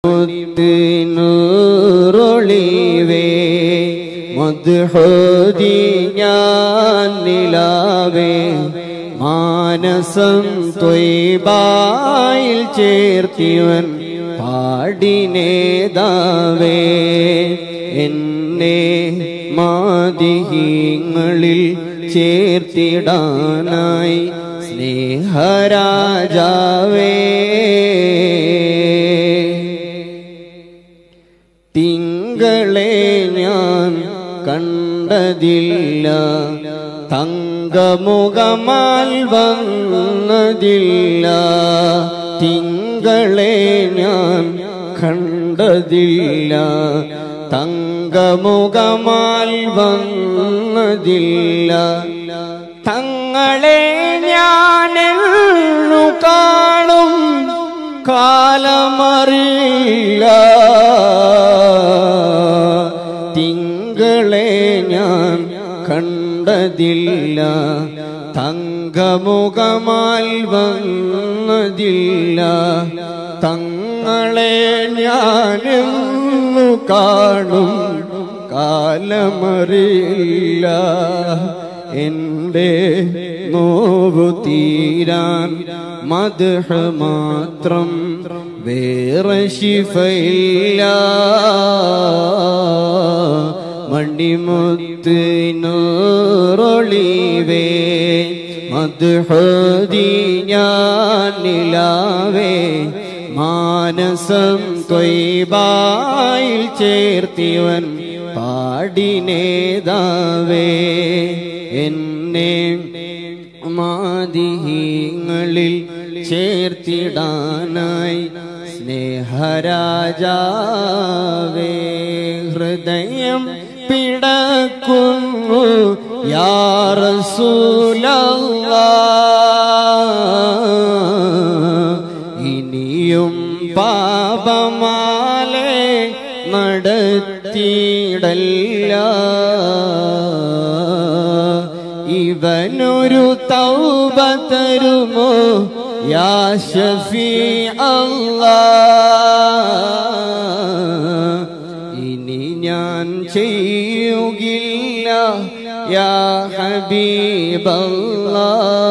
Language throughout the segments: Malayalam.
മുത്തിനൂറൊളിവേ മധുഹോദി ഞാൻ നിലാവേ മാനസം ത്വയ്ബായിൽ ചേർത്തിവൻ പാടിനേതാവേ എന്നെ മാതിഹിങ്ങളിൽ ചേർത്തിടാനായി സ്നേഹരാജാവേ തിങ്കളെ ഞാൻ കണ്ടതില്ല തങ്കമുഖമാൽ വന്നതില്ല തിങ്കളെ ഞാൻ കണ്ടതില്ല തങ്കമുഖമാൽ വന്നതില്ല തങ്ങളെ ഞാനെന്നു കാണും കാലമറിയില്ല തിങ്കളെ ഞാൻ കണ്ടതില്ല തങ്കമുഖമാൽ വന്നതില്ല തങ്ങളെ ഞാനെന്നു കാണും കാലമറിയില്ല എൻ്റെ നോവു തീരാൻ മധുഹ മാത്രം വേറെ ശിഫയില്ല മണിമുത്ത് നൂറൊളിവേ മധുഹോദി ഞാൻ നിലാവേ മാനസം ത്വയ്ബായിൽ ചേർത്തിവൻ പാടിനേതാവേ എന്നെ മാതിഹിങ്ങളിൽ ചേർത്തിടാനായി സ്നേഹരാജാവേ ഹൃദയം പിടക്കുന്നു യാറസൂലല്ലാ ഇനിയും പാപമാലെ നടത്തിയിടല്ല ഇവനൊരു തൗബ തരുമോ യാ ഷഫീ അല്ലാ ഇനി ഞാൻ ചെയ്യുകില്ല യാ ഹബീബല്ലാ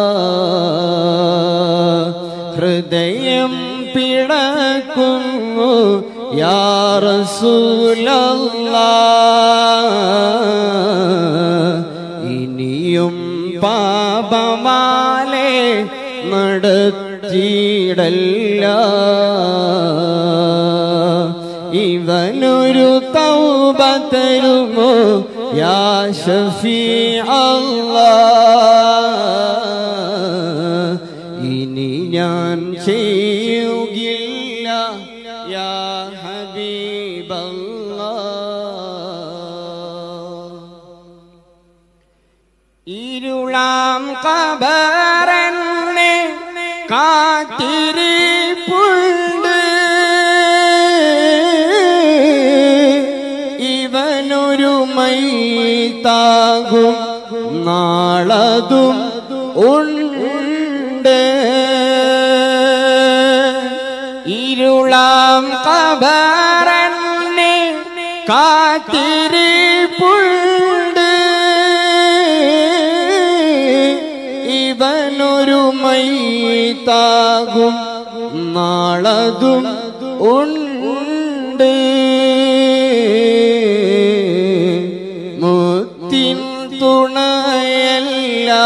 ഹൃദയം പിടക്കുന്നു യാ റസൂലല്ലാ ഇനിയും പാപമാലെ നടത്തിയിടല്ല ഇവനൊരു തൗബ തരുമോ യാ ഷഫീ അല്ലാ ഇനി ഞാൻ ചെയ്യുകില്ല യാ ഹബീബല്ലാ ഇരുളാം കബറന്നെ കാത്തിരിപ്പുണ്ട് ഇവനൊരു മൈത്താകും നാളതും ഉണ്ട് ഇരുളാം കബറന്നെ കാത്തിരിപ്പുണ്ട് ഇവനൊരു മൈത്താകും നാളതും ഉണ്ട് മുത്തിൻ തുണയല്ല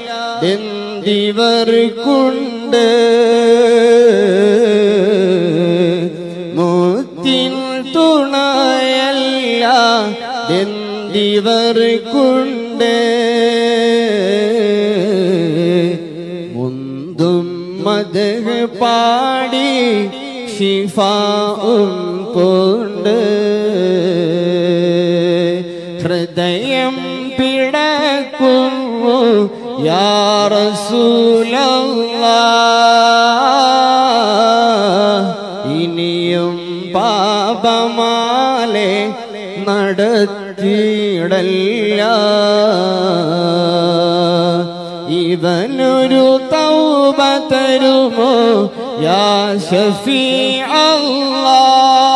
എന്തിവർക്കുണ്ട് മുത്തിൻ തുണയല്ല എന്തിവർക്കുണ്ട് മുന്തും മദഹ പാടി ഷിഫാവും കൊണ്ട് ഹൃദയം പിടക്കുന്നു യാ റസൂലല്ലാ ഇനിയും പാപമാലെ നടത്തിയിടല്ല ഇവനൊരു തൗബ തരുമോ യാ ഷഫീ അല്ലാ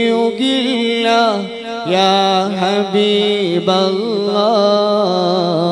അറിയുകില്ല യാ ഹബീബല്ലാ